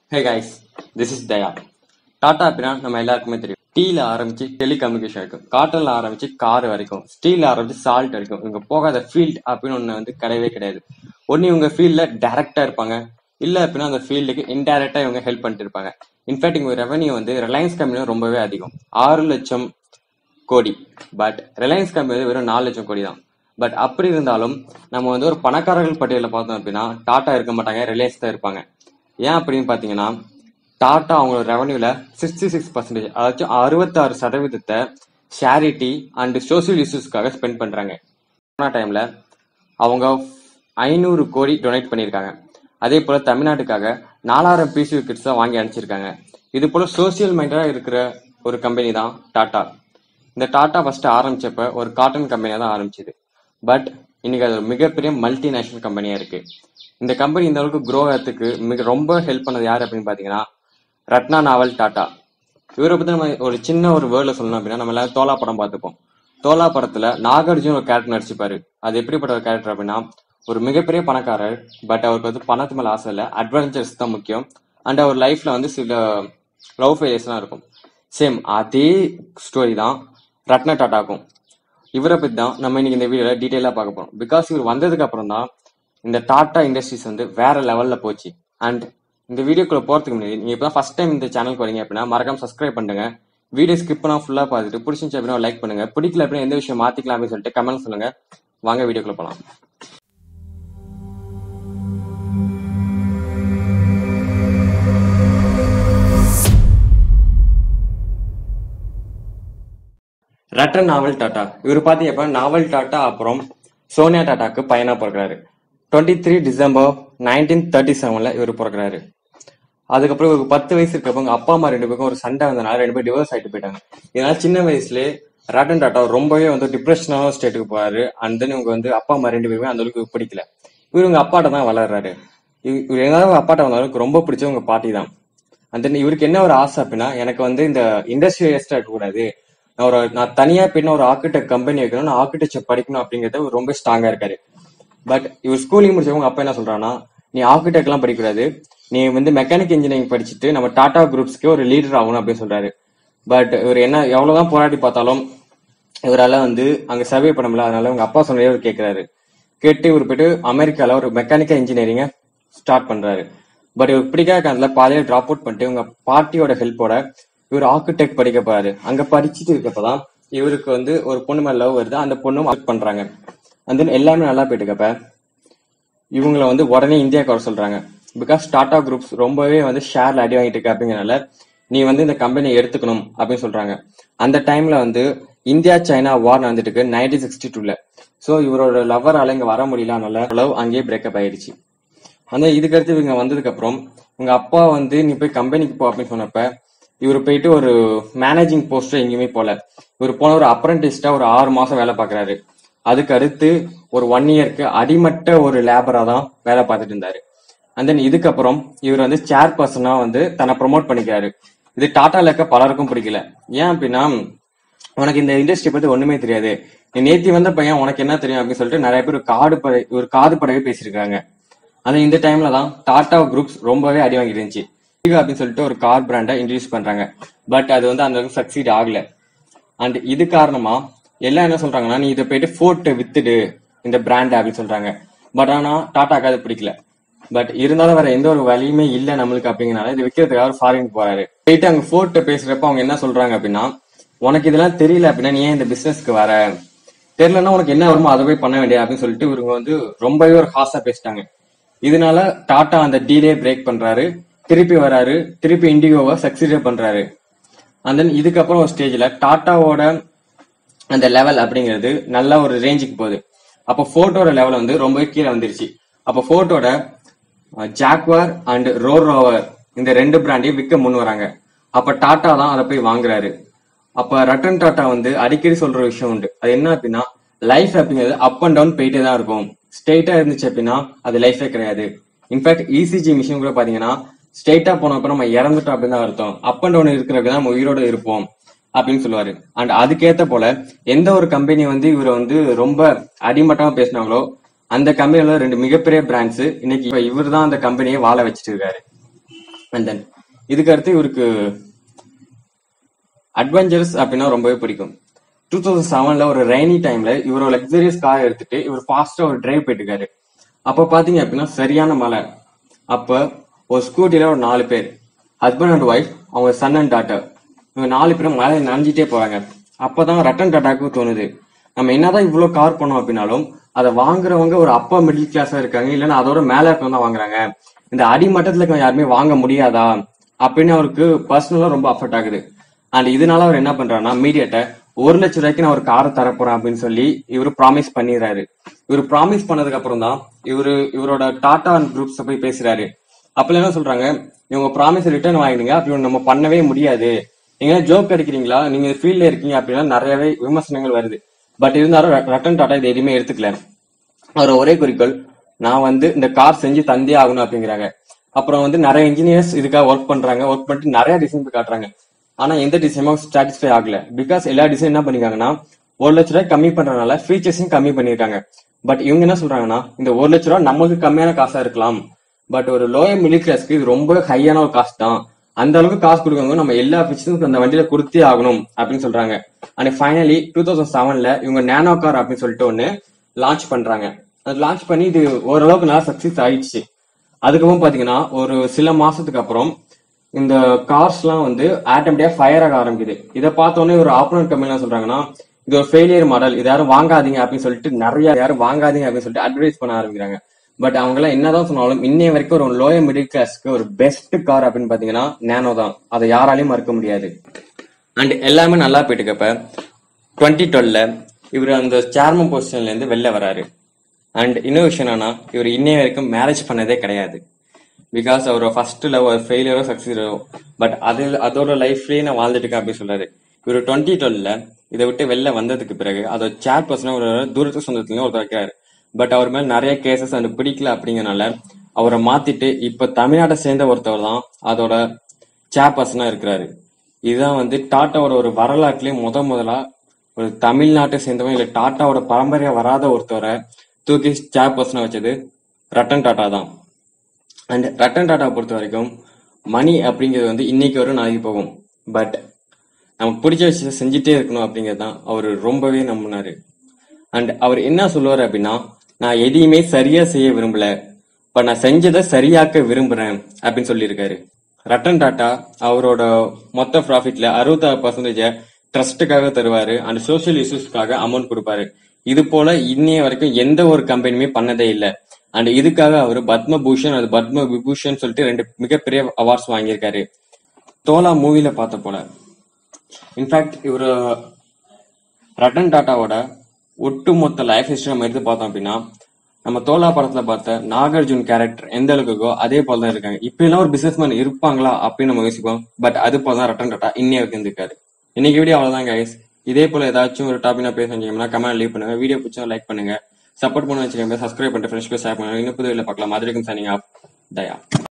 hey guys this is Daya Tata அப்படின்னா நம்ம எல்லாருக்குமே தெரியும் டீல ஆரம்பிச்சு டெலிகம்யூனிகேஷன் வரைக்கும் காட்டன்ல ஆரம்பிச்சு கார் வரைக்கும் ஸ்டீல்ல ஆரம்பிச்சு சால்ட் வரைக்கும் இவங்க போகாத ஃபீல்ட் அப்படின்னு ஒண்ணு வந்து கிடையவே கிடையாது ஒன்னு இவங்க ஃபீல்ட்ல டைரக்டா இருப்பாங்க இல்ல அப்படின்னா அந்த ஃபீல்டுக்கு இன்டைரக்டா இவங்க ஹெல்ப் பண்ணிட்டு இருப்பாங்க இன்ஃபேக்ட் இவங்க ரெவன்யூ வந்து ரிலையன்ஸ் கம்பெனி ரொம்பவே அதிகம் ஆறு லட்சம் கோடி பட் ரிலையன்ஸ் கம்பெனி வந்து வெறும் நாலு லட்சம் கோடி தான் பட் அப்படி இருந்தாலும் நம்ம வந்து ஒரு பணக்காரர்கள் பட்டியலில் பார்த்தோம் அப்படின்னா டாடா இருக்க மாட்டாங்க ரிலையன்ஸ் தான் இருப்பாங்க ஏன் அப்படின்னு பார்த்தீங்கன்னா டாடா அவங்களோட ரெவன்யூல சிக்ஸ்டி சிக்ஸ் பர்சன்டேஜ் அதாச்சும் அறுபத்தாறு சதவீதத்தை சேரிட்டி அண்ட் சோசியல் இஷ்யூஸ்க்காக ஸ்பெண்ட் பண்றாங்க கொரோனா டைம்ல அவங்க ஐநூறு கோடி டொனேட் பண்ணியிருக்காங்க அதே போல தமிழ்நாட்டுக்காக நாலாயிரம் பிசி கிட்ஸ் தான் வாங்கி அனுப்பிச்சிருக்காங்க இது போல சோசியல் மைண்டடா இருக்கிற ஒரு கம்பெனி தான் டாடா இந்த டாடா ஃபர்ஸ்ட் ஆரம்பிச்சப்ப ஒரு காட்டன் கம்பெனியா தான் ஆரம்பிச்சது பட் இன்னைக்கு அது ஒரு மிகப்பெரிய மல்டிநேஷனல் கம்பெனியா இருக்கு இந்த கம்பெனி இந்த அளவுக்கு க்ரோ ஆகிறதுக்கு மிக ரொம்ப ஹெல்ப் பண்ணது யார் அப்படின்னு பாத்தீங்கன்னா ரத்னா நாவல் டாடா இவரை பத்தி நம்ம ஒரு சின்ன ஒரு வேர்ட்ல சொல்லணும் அப்படின்னா நம்ம எல்லாரும் தோலா படம் பார்த்துப்போம் தோலா படத்துல நாகார்ஜுன் ஒரு கேரக்டர் நடிச்சுப்பாரு அது எப்படிப்பட்ட ஒரு கேரக்டர் அப்படின்னா ஒரு மிகப்பெரிய பணக்காரர் பட் அவருக்கு வந்து பணத்து மேல ஆசை இல்லை அட்வென்ச்சர்ஸ் தான் முக்கியம் அண்ட் அவர் லைஃப்ல வந்து சில லவ் ஃபெயிலியர்ஸ்லாம் இருக்கும் சேம் அதே ஸ்டோரி தான் ரத்ன டாட்டாக்கும் இவரை பத்தி தான் நம்ம இன்னைக்கு இந்த வீடியோல டீட்டெயிலா பார்க்க போறோம் பிகாஸ் இவர் வந்ததுக்கு அப்புறம் தான் இந்த டாடா இண்டஸ்ட்ரீஸ் வந்து வேற லெவல்ல போச்சு அண்ட் இந்த வீடியோக்குள்ள போறதுக்கு முன்னாடி நீங்க இப்போ ஃபர்ஸ்ட் டைம் இந்த சேனலுக்கு வரீங்க அப்படின்னா மறக்காம சப்ஸ்கிரைப் பண்ணுங்க வீடியோ ஸ்கிப் பண்ணா ஃபுல்லா பார்த்துட்டு பிடிச்சிருந்துச்சு அப்படின்னா லைக் பண்ணுங்க பிடிக்கல அப்படின்னா எந்த விஷயம் மாத்திக்கலாம் அப்படின்னு சொல்லிட்டு கமெண்ட் சொல்லுங்க வாங்க வீடியோக்குள்ள போலாம் ரட்டன் நாவல் டாடா இவர் பாத்தீங்க நாவல் டாடா அப்புறம் சோனியா டாட்டாக்கு பையனா பிறக்கிறாரு twenty three December nineteen thirty செவன்ல இவர் பிறக்கிறாரு அதுக்கப்புறம் இவருக்கு பத்து வயசு இருக்கப்ப அவங்க அப்பா அம்மா ரெண்டு பேருக்கும் ஒரு சண்டை வந்தனால ரெண்டு பேரும் டிவோர்ஸ் ஆயிட்டு போயிட்டாங்க இதனால சின்ன வயசுலயே ரட்டன் டாட்டா ரொம்பவே வந்து டிப்ரெஷனான ஸ்டேட்டுக்கு போறாரு அண்ட் தென் இவங்க வந்து அப்பா அம்மா ரெண்டு பேருமே அந்த அளவுக்கு பிடிக்கல இவர் இவங்க அப்பாட்ட தான் வளர்றாரு இவ- இவர் எதாவது அப்பாட்ட வந்தாலும் எனக்கு ரொம்ப பிடிச்ச உங்க பாட்டி தான் அண்ட் தென் இவருக்கு என்ன ஒரு ஆசை அப்படின்னா எனக்கு வந்து இந்த இண்டஸ்ட்ரியலிஸ்டா இருக்கக்கூடாது நான் ஒரு நான் தனியா பின்ன ஒரு ஆர்கிடெக்ட் கம்பெனி வைக்கணும் நான் ஆர்கிடெக்சர் படிக்கணும் அப்படிங்கறத இவர் ரொம்ப ஸ்ட்ராங்கா இருக்காரு பட் இவர் ஸ்கூலிங் முடிச்சவங்க அப்பா என்ன சொல்றான்னா நீ ஆர்கிடெக்ட் எல்லாம் படிக்கக்கூடாது நீ வந்து மெக்கானிக் இன்ஜினியரிங் படிச்சுட்டு நம்ம டாடா குரூப்ஸ்க்கு ஒரு லீடர் ஆகணும் அப்படின்னு சொல்றாரு பட் இவர் என்ன எவ்வளவுதான் போராடி பார்த்தாலும் இவரால வந்து அங்க சர்வே பண்ண முடியல அதனால உங்க அப்பா சொன்னதே இவர் கேட்கிறாரு கேட்டு இவர் போயிட்டு அமெரிக்கால ஒரு மெக்கானிக்கல் இன்ஜினியரிங்க ஸ்டார்ட் பண்றாரு பட் இவர் பிடிக்காத காரணத்துல பாதியில டிராப் அவுட் பண்ணிட்டு உங்க பாட்டியோட ஹெல்ப்போட இவர் ஆர்கிடெக்ட் படிக்க போறாரு அங்க படிச்சுட்டு இருக்கப்பதான் இவருக்கு வந்து ஒரு பொண்ணு மேல லவ் வருது அந்த பொண்ணும் ஒர்க் பண்றாங்க and then எல்லாமே நல்லா போயிட்டு இருக்கப்ப இவங்களை வந்து உடனே இந்தியாவுக்கு வர சொல்றாங்க பிகாஸ் டாடா குரூப்ஸ் ரொம்பவே வந்து ஷேர்ல அடி வாங்கிட்டு இருக்கு அப்படிங்கறனால நீ வந்து இந்த கம்பெனியை எடுத்துக்கணும் அப்படின்னு சொல்றாங்க அந்த டைம்ல வந்து இந்தியா சைனா வார் நடந்துட்டு இருக்கு நைன்டீன் சிக்ஸ்டி டூல சோ இவரோட லவ்வரால இங்க வர முடியல அதனால லவ் அங்கேயே பிரேக்கப் ஆயிடுச்சு அந்த இதுக்கடுத்து இவங்க வந்ததுக்கு அப்புறம் உங்க அப்பா வந்து நீ போய் கம்பெனிக்கு போ அப்படின்னு சொன்னப்ப இவர் போயிட்டு ஒரு மேனேஜிங் போஸ்ட் எங்கேயுமே போல இவர் போன ஒரு அப்ரண்டிஸ்டா ஒரு ஆறு மாசம் வேலை பார்க்கறாரு அதுக்கு அடுத்து ஒரு ஒன் இயர்க்கு அடிமட்ட ஒரு லேபரா தான் வேலை பார்த்துட்டு இருந்தாரு அண்ட் தென் இதுக்கப்புறம் இவர் வந்து சேர் பர்சனா வந்து தன்னை ப்ரொமோட் பண்ணிக்கிறாரு இது டாட்டால இருக்க பலருக்கும் பிடிக்கல ஏன் அப்படின்னா உனக்கு இந்த இண்டஸ்ட்ரி பத்தி ஒண்ணுமே தெரியாது நீ நேத்தி வந்த பையன் உனக்கு என்ன தெரியும் அப்படின்னு சொல்லிட்டு நிறைய பேர் காடு படை ஒரு காது படவே பேசியிருக்காங்க ஆனா இந்த டைம்ல தான் டாடா குரூப்ஸ் ரொம்பவே அடி வாங்கிட்டு இருந்துச்சு Tiggo அப்படின்னு சொல்லிட்டு ஒரு கார் பிராண்டை இன்ட்ரடியூஸ் பண்றாங்க பட் அது வந்து அந்த அளவுக்கு சக்சீட் ஆகல அண்ட் இது காரணமா எல்லாம் என்ன சொல்றாங்கன்னா நீ இதை போயிட்டு ஃபோர்ட் வித்துடு இந்த பிராண்ட் அப்படின்னு சொல்றாங்க பட் ஆனா டாட்டாக்கு அது பிடிக்கல பட் இருந்தாலும் வேற எந்த ஒரு வழியுமே இல்ல நம்மளுக்கு அப்படிங்கறனால இது விற்கிறதுக்காக ஃபாரின் போறாரு போயிட்டு அங்க ஃபோர்ட் பேசுறப்ப அவங்க என்ன சொல்றாங்க அப்படின்னா உனக்கு இதெல்லாம் தெரியல அப்படின்னா நீ ஏன் இந்த பிசினஸ்க்கு வர தெரியலன்னா உனக்கு என்ன வருமோ அதை போய் பண்ண வேண்டிய அப்படின்னு சொல்லிட்டு இவங்க வந்து ரொம்பவே ஒரு ஹாஸா பேசிட்டாங்க இதனால டாடா அந்த டீலே பிரேக் பண்றாரு திருப்பி வராரு திருப்பி இண்டிகோவை சக்சீட் பண்றாரு அண்ட் தென் இதுக்கப்புறம் ஒரு ஸ்டேஜ்ல டாட்டாவோட அந்த லெவல் அப்படிங்கிறது நல்ல ஒரு ரேஞ்சுக்கு போகுது அப்போ ஃபோர்ட்டோட லெவல் வந்து ரொம்பவே கீழே வந்துருச்சு அப்போ ஃபோர்ட்டோட ஜாக்வார் அண்ட் ரோர் ரோவர் இந்த ரெண்டு பிராண்டையும் விற்க முன் வராங்க அப்ப டாடா தான் அதை போய் வாங்குறாரு அப்ப ரட்டன் டாடா வந்து அடிக்கடி சொல்ற விஷயம் உண்டு அது என்ன அப்படின்னா லைஃப் அப்படிங்கிறது அப் அண்ட் டவுன் போயிட்டே தான் இருக்கும் ஸ்ட்ரெயிட்டா இருந்துச்சு அப்படின்னா அது லைஃபே கிடையாது இன்ஃபேக்ட் இசிஜி மிஷின் கூட பாத்தீங்கன்னா ஸ்ட்ரெயிட்டா போனப்ப நம்ம இறந்துட்டோம் அப்படின்னு தான் அர்த்தம் அப் அண்ட் டவுன் இருக்கிறதுக்கு தான் நம்ம உயிரோட இருப்போம் அப்படின்னு சொல்லுவாரு அண்ட் அதுக்கேத்த போல எந்த ஒரு கம்பெனி வந்து இவரை வந்து ரொம்ப அடிமட்டமா பேசினாங்களோ அந்த கம்பெனில ரெண்டு மிகப்பெரிய பிராண்ட்ஸ் இன்னைக்கு இப்ப இவர் தான் அந்த கம்பெனியை வாழ வச்சிட்டு இருக்காரு அண்ட் தென் இதுக்கு அடுத்து இவருக்கு அட்வென்ச்சர்ஸ் அப்படின்னா ரொம்பவே பிடிக்கும் டூ தௌசண்ட் செவன்ல ஒரு ரெய்னி டைம்ல இவர் ஒரு லக்ஸரியஸ் கார் எடுத்துட்டு இவர் ஃபாஸ்டா ஒரு டிரைவ் போயிட்டு இருக்காரு அப்ப பாத்தீங்க அப்படின்னா சரியான மழை அப்ப ஒரு ஸ்கூட்டில ஒரு நாலு பேர் ஹஸ்பண்ட் அண்ட் ஒய்ஃப் அவங்க சன் அண்ட் டாட்டர் இவங்க நாலு பேரும் மழை நனைஞ்சிட்டே போறாங்க அப்பதான் ரட்டன் டாட்டாக்கு தோணுது நம்ம என்னதான் இவ்வளவு கார் பண்ணோம் அப்படின்னாலும் அதை வாங்குறவங்க ஒரு அப்பா மிடில் கிளாஸா இருக்காங்க இல்லைன்னா அதோட மேல இருக்கவங்க தான் வாங்குறாங்க இந்த அடிமட்டத்துல இருக்க யாருமே வாங்க முடியாதா அப்படின்னு அவருக்கு பர்சனலா ரொம்ப அஃபெக்ட் ஆகுது அண்ட் இதனால அவர் என்ன பண்றாருன்னா மீடியட்ட ஒரு லட்சம் ரூபாய்க்கு நான் ஒரு காரை தரப்போறேன் அப்படின்னு சொல்லி இவரு ப்ராமிஸ் பண்ணிடுறாரு இவர் ப்ராமிஸ் பண்ணதுக்கு அப்புறம் தான் இவரு இவரோட டாடா குரூப்ஸ் போய் பேசுறாரு அப்பல என்ன சொல்றாங்க இவங்க ப்ராமிஸ் ரிட்டர்ன் வாங்கிடுங்க அப்படி நம்ம பண்ணவே முடியாது நீங்க ஜோக் அடிக்கிறீங்களா நீங்க ஃபீல்ட்ல இருக்கீங்க அப்படின்னா நிறையவே விமர்சனங்கள் வருது பட் இருந்தாலும் ர- ரத்தன் டாடா இது எதுவுமே எடுத்துக்கல அவர் ஒரே குறிக்கோள் நான் வந்து இந்த கார் செஞ்சு தந்தே ஆகணும் அப்படிங்கிறாங்க அப்புறம் வந்து நிறைய இன்ஜினியர்ஸ் இதுக்காக ஒர்க் பண்றாங்க ஒர்க் பண்ணிட்டு நிறைய டிசைன் போய் காட்டுறாங்க ஆனா எந்த டிசைனும் சாட்டிஸ்ஃபை ஆகல பிகாஸ் எல்லா டிசைன் என்ன பண்ணிருக்காங்கன்னா ஒரு லட்ச ரூபாய் கம்மி பண்றதுனால ஃபீச்சர்ஸையும் கம்மி பண்ணிருக்காங்க பட் இவங்க என்ன சொல்றாங்கன்னா இந்த ஒரு லட்ச ரூபாய் நமக்கு கம்மியான காசா இருக்கலாம் பட் ஒரு லோயர் மிடில் கிளாஸ்க்கு இது ரொம்ப ஹையான ஒரு காசு தான் அந்த அளவுக்கு காசு கொடுக்கவங்க நம்ம எல்லா ஃபீச்சர்ஸும் அந்த வண்டியில கொடுத்தே ஆகணும் அப்படின்னு சொல்றாங்க அண்ட் ஃபைனலி டூ தௌசண்ட் செவன்ல இவங்க நேனோ கார் அப்படின்னு சொல்லிட்டு ஒன்னு லான்ச் பண்றாங்க அது லான்ச் பண்ணி இது ஓரளவுக்கு நல்லா சக்சஸ் ஆயிடுச்சு அதுக்கப்புறம் பாத்தீங்கன்னா ஒரு சில மாசத்துக்கு அப்புறம் இந்த கார்ஸ்லாம் வந்து ஆட்டோமேட்டிக்கா ஃபயர் ஆக ஆரம்பிக்குது இதை பார்த்தோன்னே ஒரு ஆப்போனன்ட் கம்பெனி சொல்றாங்கன்னா இது ஒரு ஃபெயிலியர் மாடல் இது யாரும் வாங்காதீங்க அப்படின்னு சொல்லிட்டு நிறைய யாரும் வாங்காதீங்க அப்படின்னு சொல்லிட்டு அட்வைஸ் பண்ண ஆரம்பிக்கிறாங்க பட் அவங்க எல்லாம் என்னதான் சொன்னாலும் இன்னைய வரைக்கும் ஒரு லோயர் மிடில் கிளாஸ்க்கு ஒரு பெஸ்ட் கார் அப்படின்னு பாத்தீங்கன்னா நேனோ தான் அதை யாராலையும் மறுக்க முடியாது அண்ட் எல்லாமே நல்லா போயிட்டு இருக்கப்ப டுவெண்ட்டி டுவெல்ல இவர் அந்த சேர்மன் பொசிஷன்ல இருந்து வெளில வராரு அண்ட் இன்னொரு விஷயம் என்னன்னா இவர் இன்னைய வரைக்கும் மேரேஜ் பண்ணதே கிடையாது பிகாஸ் அவர் ஃபர்ஸ்ட் லவ் ஒரு ஃபெயிலியரோ சக்சஸோ பட் அது அதோட லைஃப்லயே நான் வாழ்ந்துட்டு இருக்கேன் அப்படின்னு சொல்றாரு இவர் டுவெண்ட்டி டுவெல்ல இதை விட்டு வெளில வந்ததுக்கு பிறகு அதோட சேர் பர்சனா ஒரு தூரத்து சொந்தத்துலயும் ஒருத்தர் வைக்கிறாரு பட் அவர் மேல நிறைய கேசஸ் அந்த பிடிக்கல அப்படிங்கறனால அவரை மாத்திட்டு இப்ப தமிழ்நாட்டை சேர்ந்த ஒருத்தவர் தான் அதோட சேர் பர்சனா இருக்கிறாரு இதுதான் வந்து டாட்டாவோட ஒரு வரலாற்றுலயே முத முதலா ஒரு தமிழ்நாட்டை சேர்ந்தவன் இல்ல டாட்டாவோட பரம்பரையா வராத ஒருத்தவரை தூக்கி சேர் பர்சனா வச்சது ரட்டன் டாட்டா தான் அண்ட் ரட்டன் டாட்டா பொறுத்த வரைக்கும் மணி அப்படிங்கிறது வந்து இன்னைக்கு வரும் நாளைக்கு போகும் பட் நமக்கு பிடிச்ச விஷயத்தை செஞ்சுட்டே இருக்கணும் அப்படிங்கிறது தான் அவர் ரொம்பவே நம்பினாரு அண்ட் அவர் என்ன சொல்லுவாரு அப்படின்னா நான் எதையுமே சரியா செய்ய விரும்பல பட் நான் செஞ்சதை சரியாக்க விரும்புறேன் அப்படின்னு சொல்லியிருக்காரு ரட்டன் டாட்டா அவரோட மொத்த ப்ராஃபிட்ல அறுபத்தாறு பர்சன்டேஜ ட்ரஸ்ட்டுக்காக தருவாரு அண்ட் சோஷியல் இஷ்யூஸ்க்காக அமௌண்ட் கொடுப்பாரு இது போல இன்னைய வரைக்கும் எந்த ஒரு கம்பெனியுமே பண்ணதே இல்ல அண்ட் இதுக்காக அவர் பத்மபூஷன் அது பத்ம விபூஷன் சொல்லிட்டு ரெண்டு மிகப்பெரிய அவார்ட்ஸ் வாங்கியிருக்காரு தோலா மூவில பார்த்த போல இன்ஃபேக்ட் இவரு ரட்டன் டாட்டாவோட ஒட்டுமொத்த லைஃப் ஹிஸ்டரி நம்ம எடுத்து பார்த்தோம் அப்படின்னா நம்ம தோலா படத்துல பார்த்த நாகார்ஜுன் கேரக்டர் எந்த அளவுக்கு இருக்கோ அதே போல தான் இருக்காங்க இப்ப எல்லாம் ஒரு பிசினஸ் இருப்பாங்களா அப்படின்னு நம்ம யோசிப்போம் பட் அது போல தான் ரட்டன் டாட்டா இன்னைய வரைக்கும் இருக்காரு இன்னைக்கு வீடியோ அவ்வளவுதான் கைஸ் இதே போல ஏதாச்சும் ஒரு டாபிக் நான் பேச செஞ்சீங்கன்னா கமெண்ட் லீவ் பண்ணுங்க வீடியோ பிடிச்சா லைக் பண்ணுங்க சப்போர்ட் பண்ண வச்சுக்கோங்க சப்ஸ்கிரைப் பண்ணிட்டு ஃப்ரெண்ட்ஸ்க்கு ஷேர் பண்ணுங்க இன்னும் புது வீடியோல பார்க்கலாம் மாதிரி சனிங் ஆஃப் தயா